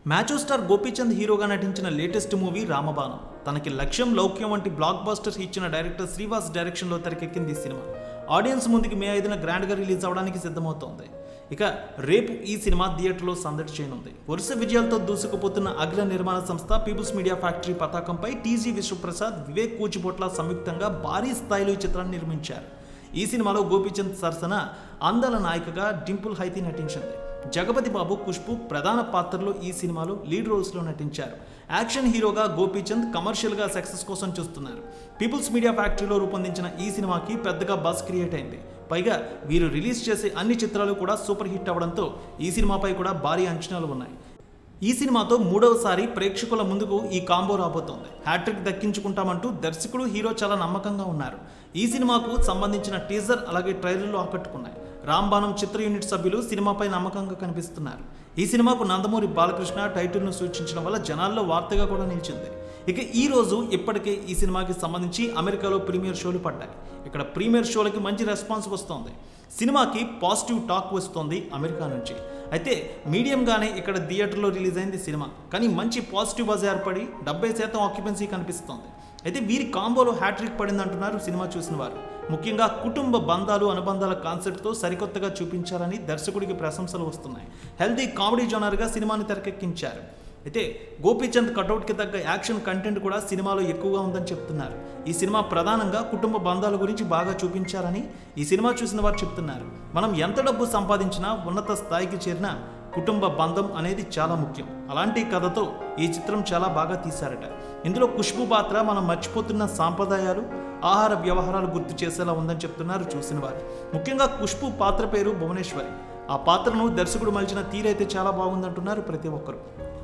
మ్యాచో star Gopichand హీరోగా నటించిన latest movie రామబాణం తనకి లక్ష్యం లౌక్యం వంటి బ్లాక్ బాస్టర్స్ ఇచ్చిన డైరెక్టర్ శ్రీవాస్ డైరెక్షన్లో తెరకెక్కింది ఈ సినిమా ఆడియన్స్ ముందుకి మే ఐదున గ్రాండ్గా రిలీజ్ అవడానికి సిద్ధమవుతోంది ఇక రేపు ఈ సినిమా థియేటర్లో సందడి చేయనుంది వరుస విజయాలతో దూసుకుపోతున్న అగ్ర నిర్మాణ సంస్థ పీపుల్స్ మీడియా ఫ్యాక్టరీ పతాకంపై టీజీ విశ్వప్రసాద్ వివేక్ కూచిపోట్ల సంయుక్తంగా భారీ స్థాయిలో ఈ చిత్రాన్ని నిర్మించారు ఈ సినిమాలో గోపీచంద్ సరసన అందాల నాయికగా డింపుల్ హైతి నటించింది జగపతి బాబు ఖుష్బు ప్రధాన పాత్రలో ఈ సినిమాలో లీడ్ రోల్స్లో నటించారు యాక్షన్ హీరోగా గోపీచంద్ కమర్షియల్గా సక్సెస్ కోసం చూస్తున్నారు పీపుల్స్ మీడియా ఫ్యాక్టరీలో రూపొందించిన ఈ సినిమాకి పెద్దగా బస్ క్రియేట్ అయింది పైగా వీరు రిలీజ్ చేసే అన్ని చిత్రాలు కూడా సూపర్ హిట్ అవడంతో ఈ సినిమాపై కూడా భారీ అంచనాలు ఉన్నాయి ఈ సినిమాతో మూడవసారి ప్రేక్షకుల ముందుకు ఈ కాంబో రాబోతోంది హ్యాట్రిక్ దక్కించుకుంటామంటూ దర్శకుడు హీరో చాలా నమ్మకంగా ఉన్నారు ఈ సినిమాకు సంబంధించిన టీజర్ అలాగే ట్రైలర్లు ఆకట్టుకున్నాయి రాంబాణం చిత్ర యూనిట్ సభ్యులు సినిమాపై నమ్మకంగా కనిపిస్తున్నారు ఈ సినిమాకు నందమూరి బాలకృష్ణ టైటిల్ను సూచించడం వల్ల జనాల్లో వార్తగా కూడా నిలిచింది ఇక ఈ రోజు ఇప్పటికే ఈ సినిమాకి సంబంధించి అమెరికాలో ప్రీమియర్ షోలు పడ్డాయి ఇక్కడ ప్రీమియర్ షోలకి మంచి రెస్పాన్స్ వస్తోంది సినిమాకి పాజిటివ్ టాక్ వస్తోంది అమెరికా నుంచి అయితే మీడియంగానే ఇక్కడ థియేటర్లో రిలీజ్ అయింది సినిమా కానీ మంచి పాజిటివ్ బజ్ ఏర్పడి డెబ్బై శాతం ఆక్యుపెన్సీ కనిపిస్తోంది అయితే వీరి కాంబోలో హ్యాట్రిక్ పడింది అంటున్నారు సినిమా చూసిన వారు ముఖ్యంగా కుటుంబ బంధాలు అనుబంధాల కాన్సెప్ట్తో సరికొత్తగా చూపించారని దర్శకుడికి ప్రశంసలు వస్తున్నాయి హెల్తీ కామెడీ జోనర్గా సినిమాని తెరకెక్కించారు అయితే గోపీచంద్ కటౌట్కి తగ్గ యాక్షన్ కంటెంట్ కూడా సినిమాలో ఎక్కువగా ఉందని చెప్తున్నారు ఈ సినిమా ప్రధానంగా కుటుంబ బంధాల గురించి బాగా చూపించారని ఈ సినిమా చూసిన వారు చెప్తున్నారు మనం ఎంత డబ్బు సంపాదించినా ఉన్నత స్థాయికి చేరినా కుటుంబ బంధం అనేది చాలా ముఖ్యం అలాంటి కథతో ఈ చిత్రం చాలా బాగా తీశారట ఇందులో ఖుష్బు పాత్ర మనం మర్చిపోతున్న సాంప్రదాయాలు ఆహార వ్యవహారాలు గుర్తు చేసేలా ఉందని చెప్తున్నారు చూసిన వారు ముఖ్యంగా ఖుష్బు పాత్ర పేరు భువనేశ్వరి ఆ పాత్రను దర్శకుడు మలిచిన తీరైతే చాలా బాగుందంటున్నారు ప్రతి ఒక్కరు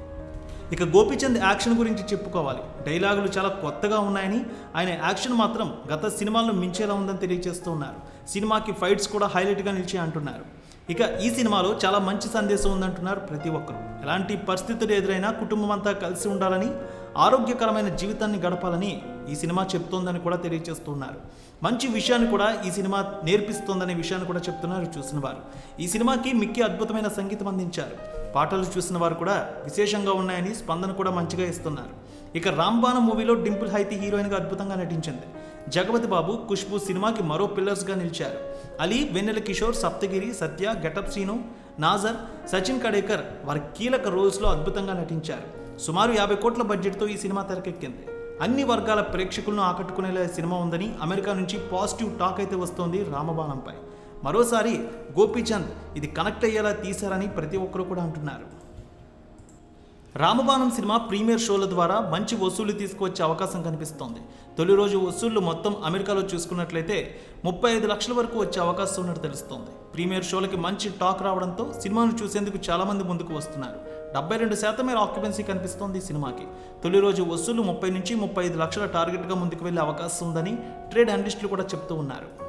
ఇక గోపీచంద్ యాక్షన్ గురించి చెప్పుకోవాలి డైలాగులు చాలా కొత్తగా ఉన్నాయని ఆయన యాక్షన్ మాత్రం గత సినిమాలను మించేలా ఉందని తెలియజేస్తూ ఉన్నారు సినిమాకి ఫైట్స్ కూడా హైలైట్గా నిలిచాయి అంటున్నారు ఇక ఈ సినిమాలో చాలా మంచి సందేశం ఉందంటున్నారు ప్రతి ఒక్కరు ఎలాంటి పరిస్థితులు ఎదురైనా కుటుంబం అంతా కలిసి ఉండాలని ఆరోగ్యకరమైన జీవితాన్ని గడపాలని ఈ సినిమా చెప్తోందని కూడా తెలియజేస్తున్నారు మంచి విషయాన్ని కూడా ఈ సినిమా నేర్పిస్తోందనే విషయాన్ని కూడా చెప్తున్నారు చూసిన వారు ఈ సినిమాకి మిక్కి అద్భుతమైన సంగీతం అందించారు పాటలు చూసిన వారు కూడా విశేషంగా ఉన్నాయని స్పందన కూడా మంచిగా ఇస్తున్నారు ఇక రాంబాణ మూవీలో డింపుల్ హైతి హీరోయిన్గా అద్భుతంగా నటించింది జగపతి బాబు ఖుష్బు సినిమాకి మరో పిల్లర్స్గా నిలిచారు అలీ వెన్నెల కిషోర్ సప్తగిరి సత్య గెటప్ సీను నాజర్ సచిన్ కడేకర్ వారి కీలక రోల్స్లో అద్భుతంగా నటించారు సుమారు యాభై కోట్ల బడ్జెట్తో ఈ సినిమా తెరకెక్కింది అన్ని వర్గాల ప్రేక్షకులను ఆకట్టుకునేలా ఈ సినిమా ఉందని అమెరికా నుంచి పాజిటివ్ టాక్ అయితే వస్తోంది రామబాణంపై మరోసారి గోపీచంద్ ఇది కనెక్ట్ అయ్యేలా తీశారని ప్రతి ఒక్కరు కూడా అంటున్నారు రామబాణం సినిమా ప్రీమియర్ షోల ద్వారా మంచి వసూళ్లు తీసుకువచ్చే అవకాశం కనిపిస్తోంది తొలి రోజు వసూళ్లు మొత్తం అమెరికాలో చూసుకున్నట్లయితే ముప్పై ఐదు లక్షల వరకు వచ్చే అవకాశం ఉన్నట్టు తెలుస్తోంది ప్రీమియర్ షోలకి మంచి టాక్ రావడంతో సినిమాను చూసేందుకు చాలామంది ముందుకు వస్తున్నారు డెబ్బై రెండు శాతం మేర ఆక్యుపెన్సీ కనిపిస్తోంది ఈ సినిమాకి తొలి రోజు వసూళ్లు ముప్పై నుంచి ముప్పై ఐదు లక్షల టార్గెట్గా ముందుకు వెళ్ళే అవకాశం ఉందని ట్రేడ్ అనలిస్టులు కూడా చెప్తూ ఉన్నారు